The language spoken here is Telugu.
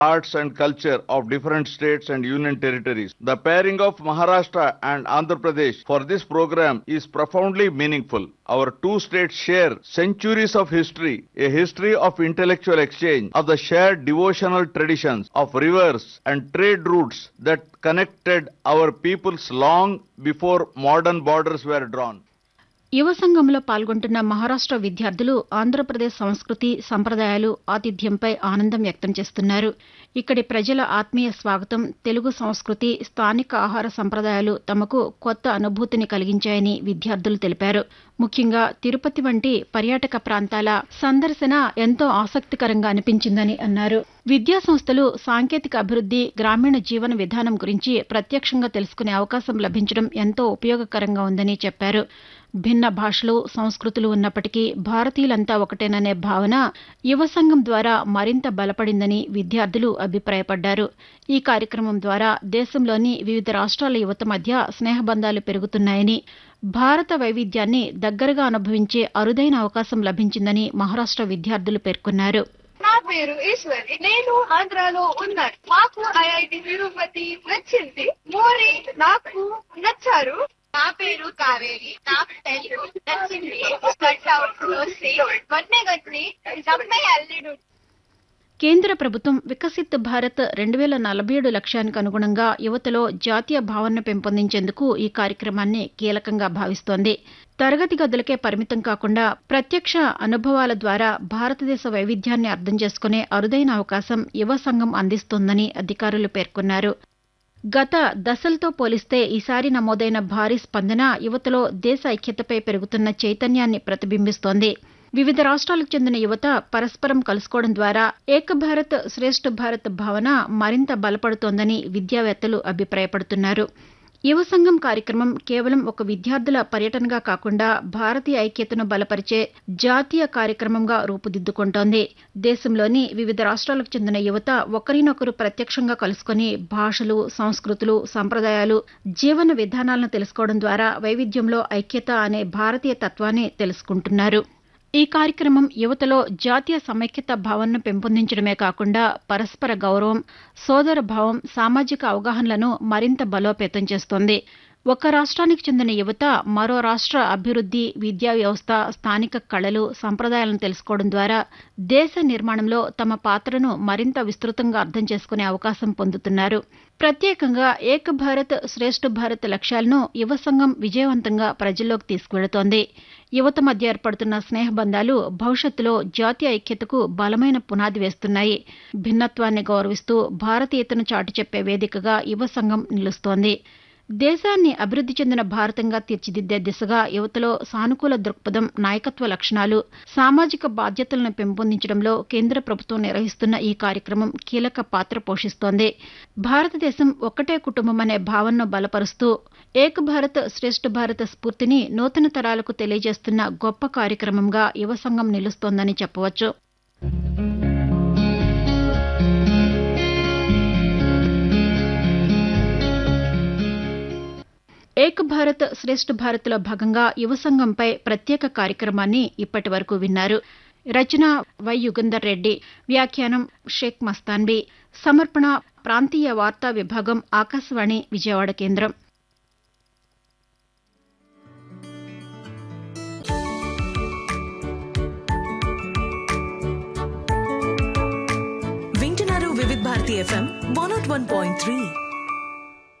arts and culture of different states and union territories. The pairing of Maharashtra and Andhra Pradesh for this program is profoundly meaningful. Our two states share centuries of history, a history of intellectual exchange, of the shared devotional traditions, of rivers and trade routes that connected our peoples long before modern borders were drawn. యువ సంఘంలో పాల్గొంటున్న మహారాష్ట్ర విద్యార్థులు ఆంధ్రప్రదేశ్ సంస్కృతి సంప్రదాయాలు ఆతిథ్యంపై ఆనందం వ్యక్తం చేస్తున్నారు ఇక్కడి ప్రజల ఆత్మీయ స్వాగతం తెలుగు సంస్కృతి స్థానిక ఆహార సంప్రదాయాలు తమకు కొత్త అనుభూతిని కలిగించాయని విద్యార్థులు తెలిపారు ముఖ్యంగా తిరుపతి వంటి పర్యాటక ప్రాంతాల సందర్శన ఎంతో ఆసక్తికరంగా అనిపించిందని అన్నారు విద్యా సంస్థలు సాంకేతిక అభివృద్ధి గ్రామీణ జీవన విధానం గురించి ప్రత్యక్షంగా తెలుసుకునే అవకాశం లభించడం ఎంతో ఉపయోగకరంగా ఉందని చెప్పారు భిన్న భాషలు సంస్కృతులు ఉన్నప్పటికీ భారతీయులంతా ఒకటేననే భావన యువ సంఘం ద్వారా మరింత బలపడిందని విద్యార్థులు అభిప్రాయపడ్డారు ఈ కార్యక్రమం ద్వారా దేశంలోని వివిధ రాష్ట్రాల యువత మధ్య స్నేహబంధాలు పెరుగుతున్నాయని భారత వైవిధ్యాన్ని దగ్గరగా అనుభవించే అరుదైన అవకాశం లభించిందని మహారాష్ట్ర విద్యార్థులు పేర్కొన్నారు నా పేరు ఈశ్వరి నేను ఆంధ్రాలో ఉన్నాను మాకు ఐఐటి తిరుపతి నచ్చింది మోరీ నాకు నచ్చారు నా పేరు కావేరి నాకు తెలుగు నచ్చింది కట్ అవుట్ దోసి వన్నెగట్టి నమ్మే అల్లిడు కేంద్ర ప్రభుత్వం వికసిత్ భారత్ రెండు వేల నలభై ఏడు లక్ష్యానికి అనుగుణంగా యువతలో జాతీయ భావనను పెంపొందించేందుకు ఈ కార్యక్రమాన్ని కీలకంగా భావిస్తోంది తరగతి గదులకే పరిమితం కాకుండా ప్రత్యక్ష అనుభవాల ద్వారా భారతదేశ వైవిధ్యాన్ని అర్థం చేసుకునే అరుదైన అవకాశం యువ సంఘం అందిస్తోందని అధికారులు పేర్కొన్నారు గత దశలతో పోలిస్తే ఈసారి నమోదైన భారీ స్పందన యువతలో దేశ ఐక్యతపై పెరుగుతున్న చైతన్యాన్ని ప్రతిబింబిస్తోంది వివిధ రాష్ట్రాలకు చెందిన యువత పరస్పరం కలుసుకోవడం ద్వారా ఏక భారత్ శ్రేష్ఠ భారత్ భావన మరింత బలపడుతోందని విద్యావేత్తలు అభిప్రాయపడుతున్నారు యువ సంఘం కార్యక్రమం కేవలం ఒక విద్యార్థుల పర్యటనగా కాకుండా భారతీయ ఐక్యతను బలపరిచే జాతీయ కార్యక్రమంగా రూపుదిద్దుకుంటోంది దేశంలోని వివిధ రాష్ట్రాలకు చెందిన యువత ఒకరినొకరు ప్రత్యక్షంగా కలుసుకొని భాషలు సంస్కృతులు సంప్రదాయాలు జీవన విధానాలను తెలుసుకోవడం ద్వారా వైవిధ్యంలో ఐక్యత అనే భారతీయ తత్వాన్ని తెలుసుకుంటున్నారు ఈ కార్యక్రమం యువతలో జాతీయ సమైక్యత భావనను పెంపొందించడమే కాకుండా పరస్పర గౌరవం సోదర భావం సామాజిక అవగాహనలను మరింత బలోపేతం చేస్తోంది ఒక రాష్ట్రానికి చెందిన యువత మరో రాష్ట్ర అభివృద్ధి విద్యా వ్యవస్థ స్థానిక కళలు సంప్రదాయాలను తెలుసుకోవడం ద్వారా దేశ నిర్మాణంలో తమ పాత్రను మరింత విస్తృతంగా అర్థం చేసుకునే అవకాశం పొందుతున్నారు ప్రత్యేకంగా ఏక భారత్ శ్రేష్ఠ భారత్ లక్ష్యాలను యువ సంఘం విజయవంతంగా ప్రజల్లోకి తీసుకువెళుతోంది యువత మధ్య ఏర్పడుతున్న స్నేహబంధాలు భవిష్యత్తులో జాతీయ ఐక్యతకు బలమైన పునాది వేస్తున్నాయి భిన్నత్వాన్ని గౌరవిస్తూ భారతీయతను చాటి చెప్పే వేదికగా యువ సంఘం నిలుస్తోంది దేశాన్ని అభివృద్ధి చెందిన భారతంగా తీర్చిదిద్దే దిశగా యువతలో సానుకూల దృక్పథం నాయకత్వ లక్షణాలు సామాజిక బాధ్యతలను పెంపొందించడంలో కేంద్ర ప్రభుత్వం నిర్వహిస్తున్న ఈ కార్యక్రమం కీలక పాత్ర పోషిస్తోంది భారతదేశం ఒక్కటే కుటుంబం అనే భావనను బలపరుస్తూ ఏక భారత్ శ్రేష్ఠ భారత స్ఫూర్తిని నూతన తరాలకు తెలియజేస్తున్న గొప్ప కార్యక్రమంగా యువ సంఘం నిలుస్తోందని చెప్పవచ్చు ఏక్ భారత్ శ్రేష్ఠ భారత్లో భాగంగా యువ సంఘంపై ప్రత్యేక కార్యక్రమాన్ని ఇప్పటి వరకు విన్నారు రచన వై యుగంధర్ రెడ్డి వ్యాఖ్యానం షేక్ మస్తాన్బీ సమర్పణ ప్రాంతీయ వార్తా విభాగం ఆకాశవాణి విజయవాడ కేంద్రం వింటున్నారు Vividha Bharati FM one naught one point three